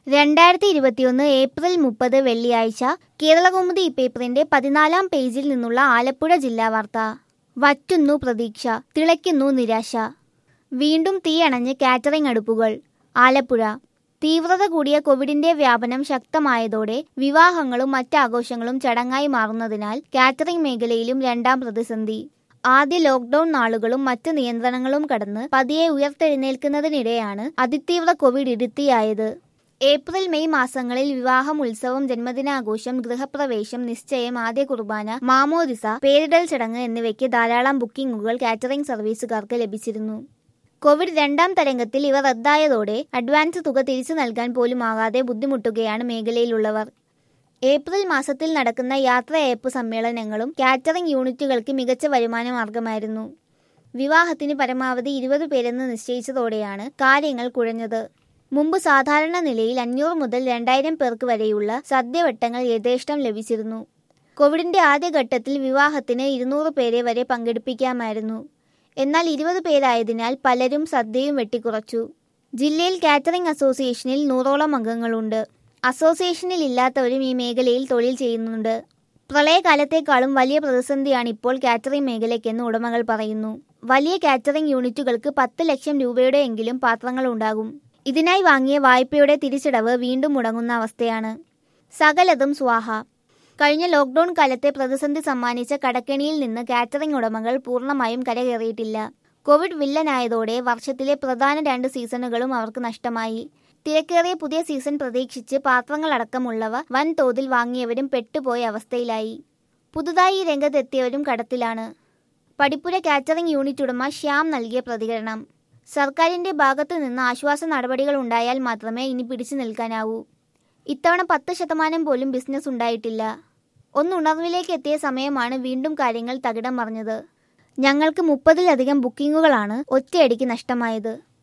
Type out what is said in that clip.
രണ്ടായിരത്തി ഇരുപത്തിയൊന്ന് ഏപ്രിൽ മുപ്പത് വെള്ളിയാഴ്ച കേരളകൗമുദി പേപ്പറിന്റെ പതിനാലാം പേജിൽ നിന്നുള്ള ആലപ്പുഴ ജില്ലാ വാർത്ത വറ്റുന്നു പ്രതീക്ഷ തിളയ്ക്കുന്നു നിരാശ വീണ്ടും തീയണഞ്ഞ് കാറ്ററിംഗ് അടുപ്പുകൾ ആലപ്പുഴ തീവ്രത കൂടിയ കോവിഡിന്റെ വ്യാപനം ശക്തമായതോടെ വിവാഹങ്ങളും മറ്റാഘോഷങ്ങളും ചടങ്ങായി മാറുന്നതിനാൽ കാറ്ററിംഗ് മേഖലയിലും രണ്ടാം പ്രതിസന്ധി ആദ്യ ലോക്ക്ഡൌൺ നാളുകളും മറ്റ് നിയന്ത്രണങ്ങളും കടന്ന് പതിയെ ഉയർത്തെഴുന്നേൽക്കുന്നതിനിടെയാണ് അതിതീവ്ര കോവിഡ് ഇടുത്തിയായത് ഏപ്രിൽ മെയ് മാസങ്ങളിൽ വിവാഹം ഉത്സവം ജന്മദിനാഘോഷം ഗൃഹപ്രവേശം നിശ്ചയം ആദ്യ കുർബാന മാമോദിസ പേരിടൽ ചടങ്ങ് എന്നിവയ്ക്ക് ധാരാളം ബുക്കിംഗുകൾ കാറ്ററിംഗ് സർവീസുകാർക്ക് ലഭിച്ചിരുന്നു കോവിഡ് രണ്ടാം തരംഗത്തിൽ ഇവ റദ്ദായതോടെ അഡ്വാൻസ് തുക തിരിച്ചു നൽകാൻ പോലും ആകാതെ ബുദ്ധിമുട്ടുകയാണ് മേഖലയിലുള്ളവർ ഏപ്രിൽ മാസത്തിൽ നടക്കുന്ന യാത്രയയപ്പ് സമ്മേളനങ്ങളും കാറ്ററിംഗ് യൂണിറ്റുകൾക്ക് മികച്ച വരുമാന മാർഗമായിരുന്നു വിവാഹത്തിന് പരമാവധി ഇരുപത് പേരെന്ന് നിശ്ചയിച്ചതോടെയാണ് കാര്യങ്ങൾ കുഴഞ്ഞത് മുമ്പ് സാധാരണ നിലയിൽ അഞ്ഞൂറ് മുതൽ രണ്ടായിരം പേർക്ക് വരെയുള്ള സദ്യവട്ടങ്ങൾ യഥേഷ്ടം ലഭിച്ചിരുന്നു കോവിഡിന്റെ ആദ്യഘട്ടത്തിൽ വിവാഹത്തിന് ഇരുന്നൂറ് പേരെ വരെ പങ്കെടുപ്പിക്കാമായിരുന്നു എന്നാൽ ഇരുപത് പേരായതിനാൽ പലരും സദ്യയും വെട്ടിക്കുറച്ചു ജില്ലയിൽ കാറ്ററിംഗ് അസോസിയേഷനിൽ നൂറോളം അംഗങ്ങളുണ്ട് അസോസിയേഷനിൽ ഇല്ലാത്തവരും ഈ മേഖലയിൽ തൊഴിൽ ചെയ്യുന്നുണ്ട് പ്രളയകാലത്തേക്കാളും വലിയ പ്രതിസന്ധിയാണ് ഇപ്പോൾ കാറ്ററിംഗ് മേഖലയ്ക്കെന്ന് ഉടമകൾ പറയുന്നു വലിയ കാറ്ററിംഗ് യൂണിറ്റുകൾക്ക് പത്ത് ലക്ഷം രൂപയുടെയെങ്കിലും പാത്രങ്ങൾ ഉണ്ടാകും ഇതിനായി വാങ്ങിയ വായ്പയുടെ തിരിച്ചടവ് വീണ്ടും മുടങ്ങുന്ന അവസ്ഥയാണ് സകലതും സ്വാഹ കഴിഞ്ഞ ലോക്ക്ഡൌൺ കാലത്തെ പ്രതിസന്ധി സമ്മാനിച്ച കടക്കെണിയിൽ നിന്ന് കാറ്ററിംഗ് ഉടമകൾ പൂർണ്ണമായും കരകയറിയിട്ടില്ല കോവിഡ് വില്ലനായതോടെ വർഷത്തിലെ പ്രധാന രണ്ട് സീസണുകളും അവർക്ക് നഷ്ടമായി തിരക്കേറിയ പുതിയ സീസൺ പ്രതീക്ഷിച്ച് പാത്രങ്ങളടക്കമുള്ളവ വൻതോതിൽ വാങ്ങിയവരും പെട്ടുപോയ അവസ്ഥയിലായി പുതുതായി ഈ രംഗത്തെത്തിയവരും കടത്തിലാണ് പടിപ്പുര കാറ്ററിംഗ് യൂണിറ്റ് ഉടമ ശ്യാം നൽകിയ പ്രതികരണം സർക്കാരിന്റെ ഭാഗത്തു നിന്ന് ആശ്വാസ നടപടികൾ ഉണ്ടായാൽ മാത്രമേ ഇനി പിടിച്ചു നിൽക്കാനാവൂ ഇത്തവണ പത്ത് ശതമാനം പോലും ബിസിനസ് ഉണ്ടായിട്ടില്ല ഒന്ന് ഉണർവിലേക്ക് എത്തിയ സമയമാണ് വീണ്ടും കാര്യങ്ങൾ തകിടം മറിഞ്ഞത് ഞങ്ങൾക്ക് മുപ്പതിലധികം ബുക്കിംഗുകളാണ് ഒറ്റയടിക്ക് നഷ്ടമായത്